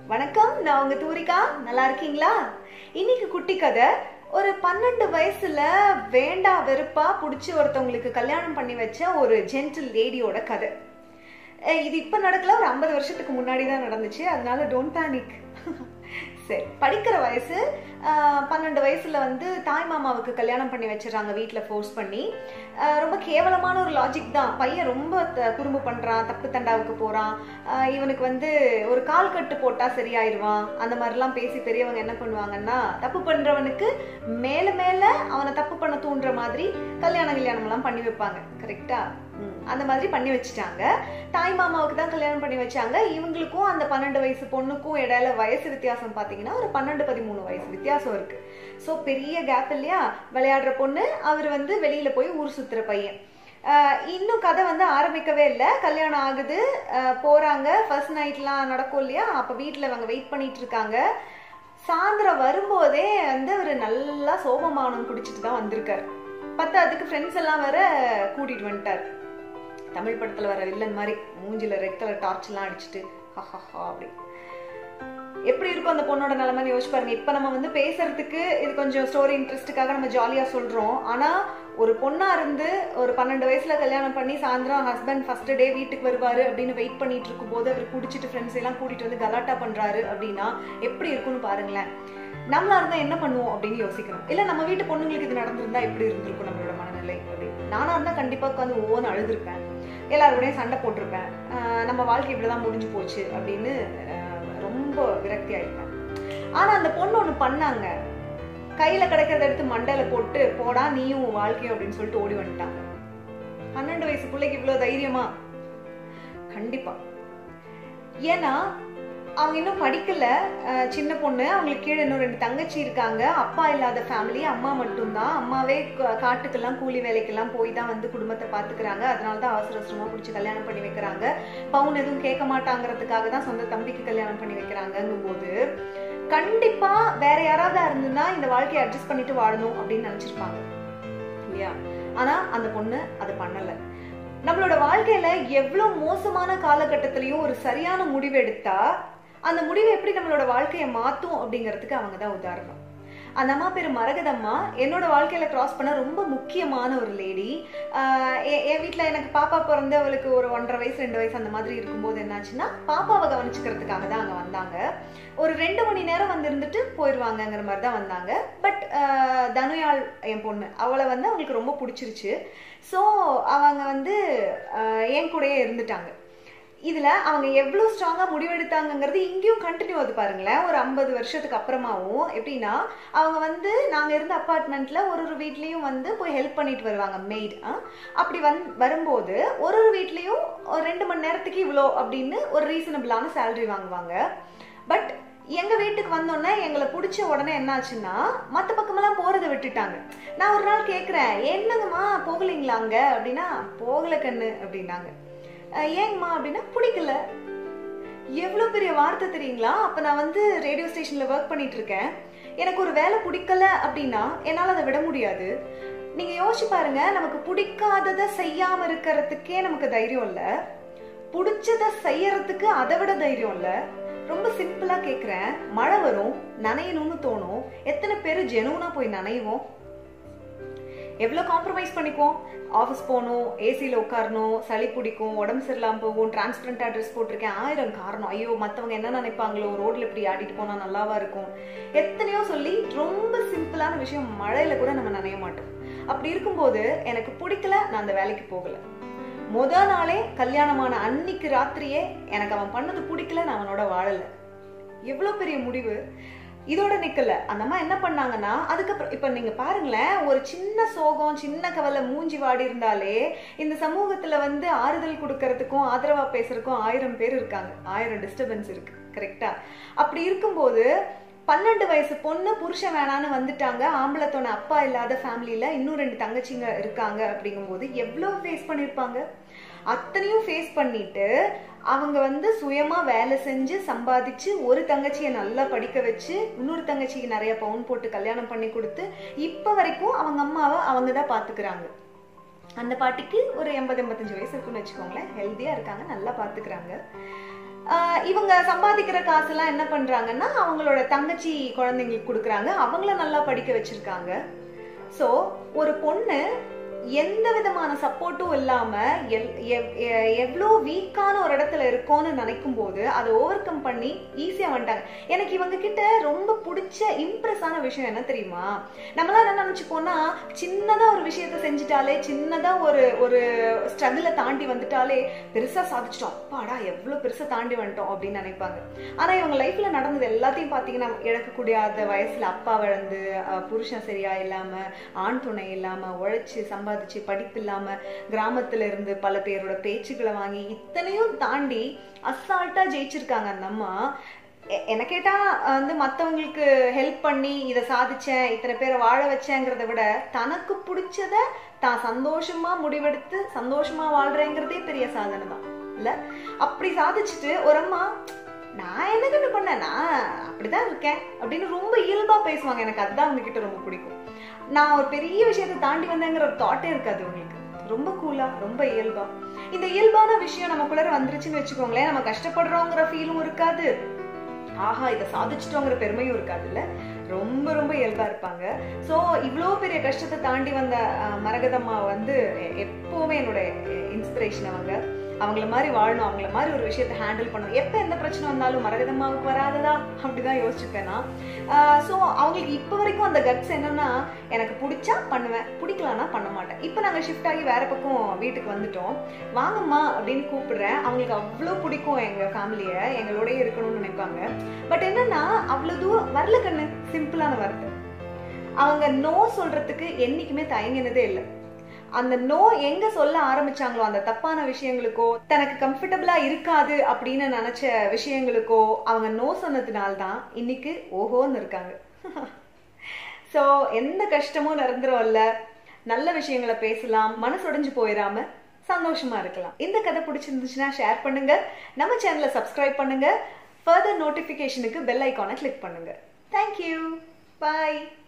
வணக்கம் நான் உங்க தூரிகா நல்லா இருக்கீங்களா இன்னைக்கு குட்டி கதை ஒரு பன்னெண்டு வயசுல வேண்டா வெறுப்பா பிடிச்சி ஒருத்தவங்களுக்கு கல்யாணம் பண்ணி வச்ச ஒரு ஜென்டில் லேடியோட கதை அஹ் இது இப்ப நடக்கல ஒரு ஐம்பது வருஷத்துக்கு முன்னாடி தான் நடந்துச்சு அதனால டோன்ட் பேனிக் சரி படிக்கிற வயசு ஆஹ் பன்னெண்டு வயசுல வந்து தாய் மாமாவுக்கு கல்யாணம் பண்ணி வச்சிடறாங்க வீட்டில் ஃபோர்ஸ் பண்ணி ஆஹ் ரொம்ப கேவலமான ஒரு லாஜிக் தான் பையன் ரொம்ப த- குறும்பு பண்றான் தப்பு தண்டாவுக்கு போறான் ஆஹ் இவனுக்கு வந்து ஒரு கால் கட்டு போட்டா சரியாயிருவான் அந்த மாதிரிலாம் பேசி பெரியவங்க என்ன பண்ணுவாங்கன்னா தப்பு பண்றவனுக்கு மேல மேல அவனை தப்பு பண்ண தூண்டுற மாதிரி கல்யாணம் கல்யாணம் எல்லாம் பண்ணி வைப்பாங்க கரெக்டா அந்த மாதிரி பண்ணி வச்சுட்டாங்க தாய் மாமாவுக்கு தான் கல்யாணம் பண்ணி வச்சாங்க இவங்களுக்கும் அந்த பன்னெண்டு வயசு பொண்ணுக்கும் இடையில வயசு வித்தியாசம் பார்த்தீங்கன்னா ஒரு பன்னெண்டு பதிமூணு வயசு வித்தியாசம் இருக்கு ஸோ பெரிய கேப் இல்லையா விளையாடுற பொண்ணு அவர் வந்து வெளியில போய் ஊர் சுத்துற பையன் ஆஹ் இன்னும் கதை வந்து ஆரம்பிக்கவே இல்லை கல்யாணம் ஆகுது ஆஹ் போறாங்க ஃபர்ஸ்ட் நைட்லாம் நடக்கும் இல்லையா அப்போ வீட்டில் அவங்க வெயிட் பண்ணிட்டு இருக்காங்க சாயந்தரம் வரும்போதே வந்து அவர் நல்லா சோமமானம் குடிச்சிட்டு தான் வந்திருக்காரு பத்தாவதுக்கு ஃப்ரெண்ட்ஸ் எல்லாம் வேற கூட்டிட்டு வந்துட்டார் தமிழ் படத்துல வர வில்லன் மாதிரி மூஞ்சில ரெட் கலர் டார்ச் எல்லாம் அடிச்சுட்டு ஹஹஹா அப்படி எப்படி இருக்கும் அந்த பொண்ணோட நிலைமைன்னு யோசிச்சு பாருங்க இப்ப நம்ம வந்து பேசுறதுக்கு இது கொஞ்சம் ஸ்டோரி இன்ட்ரெஸ்ட்டுக்காக நம்ம ஜாலியா சொல்றோம் ஆனா ஒரு பொண்ணா இருந்து ஒரு பன்னெண்டு வயசுல கல்யாணம் பண்ணி சாயந்தரம் ஹஸ்பண்ட் ஃபர்ஸ்ட் டே வீட்டுக்கு வருவாரு அப்படின்னு வெயிட் பண்ணிட்டு இருக்கும் போது அவர் குடிச்சிட்டு ஃப்ரெண்ட்ஸ் எல்லாம் கூட்டிட்டு வந்து கலாட்டா பண்றாரு அப்படின்னா எப்படி இருக்கும்னு பாருங்களேன் நம்மளா இருந்தா என்ன பண்ணுவோம் அப்படின்னு யோசிக்கணும் இல்ல நம்ம வீட்டு பொண்ணுங்களுக்கு இது நடந்திருந்தா எப்படி இருந்திருக்கும் நம்மளோட மனநிலை அப்படின்னு நானா இருந்தா கண்டிப்பா உட்காந்து ஒவ்வொன்று அழுதுருப்பேன் எல்லாரோடையும் சண்டை போட்டிருப்பேன் ஆஹ் நம்ம வாழ்க்கை இப்படிதான் முடிஞ்சு போச்சு அப்படின்னு ஆஹ் ரொம்ப விரக்தி ஆயிட்டேன் ஆனா அந்த பொண்ணு ஒண்ணு பண்ணாங்க கையில கிடைக்கிறத எடுத்து மண்டையில போட்டு போடா நீயும் உன் வாழ்க்கை அப்படின்னு சொல்லிட்டு ஓடி வந்துட்டாங்க பன்னெண்டு வயசு பிள்ளைக்கு இவ்வளவு தைரியமா கண்டிப்பா ஏன்னா அவங்க இன்னும் படிக்கல அஹ் சின்ன பொண்ணு அவங்களுக்கு கீழே இன்னும் ரெண்டு தங்கச்சி இருக்காங்க அப்பா இல்லாத ஃபேமிலி அம்மா மட்டும்தான் அம்மாவே கா- காட்டுக்கெல்லாம் கூலி வேலைக்கெல்லாம் போய் தான் வந்து குடும்பத்தை பாத்துக்கிறாங்க அதனால தான் அவசர அவசரமா பிடிச்சி கல்யாணம் பண்ணி வைக்கிறாங்க பவுன் எதுவும் கேட்க மாட்டாங்கிறதுக்காக தான் சொந்த தம்பிக்கு கல்யாணம் பண்ணி வைக்கிறாங்கங்கும் போது கண்டிப்பா வேற யாராவது இருந்துன்னா இந்த வாழ்க்கையை அட்ஜஸ்ட் பண்ணிட்டு வாழணும் அப்படின்னு நினைச்சிருப்பாங்க இல்லையா ஆனா அந்த பொண்ணு அதை பண்ணல நம்மளோட வாழ்க்கையில எவ்வளவு மோசமான காலகட்டத்திலயும் ஒரு சரியான முடிவு எடுத்தா அந்த முடிவு எப்படி நம்மளோட வாழ்க்கையை மாத்தும் அப்படிங்கிறதுக்கு அவங்க தான் உதாரணம் அந்த அம்மா பேர் மரகதம்மா என்னோட வாழ்க்கையில கிராஸ் பண்ண ரொம்ப முக்கியமான ஒரு லேடி என் வீட்டில் எனக்கு பாப்பா பிறந்து அவளுக்கு ஒரு ஒன்றரை வயசு ரெண்டு வயசு அந்த மாதிரி இருக்கும்போது என்னாச்சுன்னா பாப்பாவை கவனிச்சுக்கிறதுக்காக தான் அங்கே வந்தாங்க ஒரு ரெண்டு மணி நேரம் வந்து இருந்துட்டு போயிடுவாங்கங்கிற மாதிரி தான் வந்தாங்க பட் தனுயாள் என் பொண்ணு அவளை வந்து அவங்களுக்கு ரொம்ப பிடிச்சிருச்சு ஸோ அவங்க வந்து ஆஹ் என் கூடயே இருந்துட்டாங்க இதுல அவங்க எவ்வளவு ஸ்ட்ராங்கா முடிவெடுத்தாங்கங்கிறது இங்கேயும் கண்டினியூ ஆகுது பாருங்களேன் ஒரு ஐம்பது வருஷத்துக்கு அப்புறமாவும் எப்படின்னா அவங்க வந்து நாங்க இருந்த அப்பார்ட்மெண்ட்ல ஒரு ஒரு வீட்லயும் வந்து போய் ஹெல்ப் பண்ணிட்டு வருவாங்க மெய்ட் அப்படி வந் வரும்போது ஒரு ஒரு வீட்லயும் ஒரு ரெண்டு மணி நேரத்துக்கு இவ்வளோ அப்படின்னு ஒரு ரீசனபிளான சேலரி வாங்குவாங்க பட் எங்க வீட்டுக்கு வந்தோடனே எங்களை பிடிச்ச உடனே என்னாச்சுன்னா மத்த பக்கமெல்லாம் போறதை விட்டுட்டாங்க நான் ஒரு நாள் கேக்குறேன் என்னங்கம்மா போகலைங்களா அங்க அப்படின்னா போகல கண்ணு அப்படின்னாங்க "அஹ் ஏங்கம்மா அப்படின்னா பிடிக்கல எவ்வளவு பெரிய வார்த்தை தெரியுங்களா அப்ப நான் வந்து ரேடியோ ஸ்டேஷன்ல ஒர்க் பண்ணிட்டு இருக்கேன் எனக்கு ஒரு வேலை பிடிக்கல அப்படின்னா என்னால அதை விட முடியாது நீங்க யோசிச்சு பாருங்க நமக்கு பிடிக்காததை செய்யாம இருக்கிறதுக்கே நமக்கு தைரியம் இல்ல பிடிச்சத செய்யறதுக்கு அதை விட தைரியம் இல்ல ரொம்ப சிம்பிளா கேக்குறேன் மழை வரும் நனையணும்னு தோணும் எத்தனை பேர் ஜெனுவனா போய் நனைவோம் எவ்வளோ காம்ப்ரமைஸ் பண்ணிக்குவோம் ஆஃபீஸ் போகணும் ஏசியில் உட்காரணும் சளி பிடிக்கும் உடம்பு சரியில்லாமல் போகும் டிரான்ஸ்பரண்டாக ட்ரெஸ் போட்டிருக்கேன் ஆயிரம் காரணம் ஐயோ மற்றவங்க என்ன நினைப்பாங்களோ ரோட்ல இப்படி ஆடிட்டு போனால் நல்லாவா இருக்கும் எத்தனையோ சொல்லி ரொம்ப சிம்பிளான விஷயம் மழையில கூட நம்ம நனைய மாட்டோம் அப்படி இருக்கும்போது எனக்கு பிடிக்கல நான் அந்த வேலைக்கு போகல முத நாளே கல்யாணமான அன்னைக்கு ராத்திரியே எனக்கு அவன் பண்ணது பிடிக்கல நான் அவனோட வாழல எவ்வளவு பெரிய முடிவு இதோட நிக்கல அந்த அம்மா என்ன பண்ணாங்கன்னா அதுக்கப்புறம் இப்ப நீங்க பாருங்களேன் ஒரு சின்ன சோகம் சின்ன கவலை மூஞ்சி வாடி இருந்தாலே இந்த சமூகத்துல வந்து ஆறுதல் கொடுக்கறதுக்கும் ஆதரவா பேசுறதுக்கும் ஆயிரம் பேர் இருக்காங்க ஆயிரம் டிஸ்டர்பன்ஸ் இருக்கு கரெக்டா அப்படி இருக்கும்போது பன்னெண்டு வயசு பொண்ணு புருஷன் வேணான்னு வந்துட்டாங்க ஆம்பளத்தோட அப்பா இல்லாத ஃபேமிலியில இன்னும் ரெண்டு தங்கச்சிங்க இருக்காங்க அப்படிங்கும்போது எவ்வளவு ஃபேஸ் பண்ணிருப்பாங்க அத்தனையும் ஃபேஸ் பண்ணிட்டு அவங்க வந்து சுயமா வேலை செஞ்சு சம்பாதிச்சு ஒரு தங்கச்சியை நல்லா படிக்க வச்சு இன்னொரு தங்கச்சிக்கு நிறைய பவுன் போட்டு கல்யாணம் பண்ணி கொடுத்து இப்ப வரைக்கும் அவங்க அம்மாவை அவங்க தான் பாத்துக்கிறாங்க அந்த பாட்டிக்கு ஒரு எண்பது எண்பத்தஞ்சு வயசு இருக்குன்னு வச்சுக்கோங்களேன் ஹெல்த்தியா இருக்காங்க நல்லா பாத்துக்கிறாங்க ஆஹ் இவங்க சம்பாதிக்கிற காசெல்லாம் என்ன பண்றாங்கன்னா அவங்களோட தங்கச்சி குழந்தைங்களுக்கு கொடுக்குறாங்க அவங்கள நல்லா படிக்க வச்சிருக்காங்க ஸோ ஒரு பொண்ணு எந்த விதமான சப்போர்ட்டும் இல்லாம எல்- எவ்- எ- எவ்வளோ வீக்கான ஒரு இடத்துல இருக்கோன்னு நினைக்கும் போது அதை ஓவர் கம் பண்ணி ஈஸியா வந்துட்டாங்க எனக்கு இவங்க கிட்ட ரொம்ப பிடிச்ச இம்ப்ரெஸ் ஆன விஷயம் என்ன தெரியுமா நம்மளாம் என்ன நினைச்சுப்போம்னா சின்னதா ஒரு விஷயத்த செஞ்சுட்டாலே சின்னதா ஒரு ஒரு ஸ்ட்ரகிளை தாண்டி வந்துட்டாலே பெருசா சாதிச்சிட்டோம் அப்பாடா எவ்வளவு பெருசா தாண்டி வந்துட்டோம் அப்படின்னு நினைப்பாங்க ஆனா இவங்க லைஃப்ல நடந்தது எல்லாத்தையும் பாத்தீங்கன்னா இழக்கக்கூடிய வயசுல அப்பா வளர்ந்து அஹ், புருஷன் சரியா இல்லாம ஆண் துணை இல்லாம உழைச்சு சம்பாதிச்சு படிப்பு இல்லாம கிராமத்துல இருந்து பல பேரோட பேச்சுக்களை வாங்கி இத்தனையும் தாண்டி அசால்ட்டா ஜெயிச்சிருக்காங்க அந்த அம்மா எ- என்ன கேட்டா அஹ், வந்து மத்தவங்களுக்கு ஹெல்ப் பண்ணி இதை சாதிச்சேன் இத்தனை பேரை வாழ வச்சேங்கிறத விட தனக்கு பிடிச்சத தான் சந்தோஷமா முடிவெடுத்து சந்தோஷமா வாழ்றேங்கிறதே பெரிய சாதனை தான் இல்ல அப்படி சாதிச்சுட்டு ஒரு அம்மா நான் என்ன கண்டு பண்ணேன் நான் அப்படிதான் இருக்கேன் அப்படின்னு ரொம்ப இயல்பா பேசுவாங்க எனக்கு அதுதான் அவங்க கிட்ட ரொம்ப பிடிக்கும் நான் ஒரு பெரிய விஷயத்தை தாண்டி வந்தேங்கிற ஒரு தாட்டே இருக்காது உங்களுக்கு ரொம்ப கூலா ரொம்ப இயல்பா இந்த இயல்பான விஷயம் நமக்குள்ளார வந்துருச்சுன்னு வச்சுக்கோங்களேன் நம்ம கஷ்டப்படுறோங்கிற ஃபீலும் இருக்காது ஆஹா இதை சாதிச்சிட்டோங்கிற பெருமையும் இருக்காது இல்ல ரொம்ப ரொம்ப இயல்பா இருப்பாங்க ஸோ இவ்வளோ பெரிய கஷ்டத்தை தாண்டி வந்த அஹ், மரகதம்மா வந்து எ- எப்பவுமே என்னோட இன்ஸ்பிரேஷன் அவங்க அவங்கள மாதிரி வாழணும் அவங்கள மாதிரி ஒரு விஷயத்தை ஹேண்டில் பண்ணணும் எப்போ எந்த பிரச்சனை வந்தாலும் மரகதம்மாவுக்கு வராததா அப்படிதான் யோசிச்சுப்பேன் நான் ஸோ அவங்களுக்கு இப்போ வரைக்கும் அந்த கட்ஸ் என்னன்னா எனக்கு பிடிச்சா பண்ணுவேன் பிடிக்கலன்னா பண்ண மாட்டேன் இப்போ நாங்கள் ஷிஃப்ட் ஆகி வேற பக்கம் வீட்டுக்கு வந்துட்டோம் வாங்கம்மா அப்படின்னு கூப்பிடுறேன் அவங்களுக்கு அவ்வளோ பிடிக்கும் எங்கள் ஃபேமிலியை எங்களோடய இருக்கணும்னு நினைப்பாங்க பட் என்னன்னா அவ்வளோ தூரம் வரல கண்ணு சிம்பிளான வார்த்தை அவங்க நோ சொல்றதுக்கு என்னைக்குமே தயங்கினதே இல்லை அந்த நோ எங்க சொல்ல ஆரம்பிச்சாங்களோ அந்த தப்பான விஷயங்களுக்கோ தனக்கு கம்ஃபர்டபுளா இருக்காது அப்படின்னு நினைச்ச விஷயங்களுக்கோ அவங்க நோ சொன்னதுனால்தான் இன்னைக்கு ஓஹோன்னு இருக்காங்க ஸோ எந்த கஷ்டமும் நிரந்தரம்ல நல்ல விஷயங்களை பேசலாம் மனசு உடைஞ்சு போயிடாம சந்தோஷமா இருக்கலாம் இந்த கதை பிடிச்சிருந்துச்சுன்னா ஷேர் பண்ணுங்க நம்ம சேனலை சப்ஸ்கிரைப் பண்ணுங்க ஃபர்தர் நோட்டிஃபிகேஷனுக்கு பெல் ஐக்கானை கிளிக் பண்ணுங்க தேங்க்யூ பாய்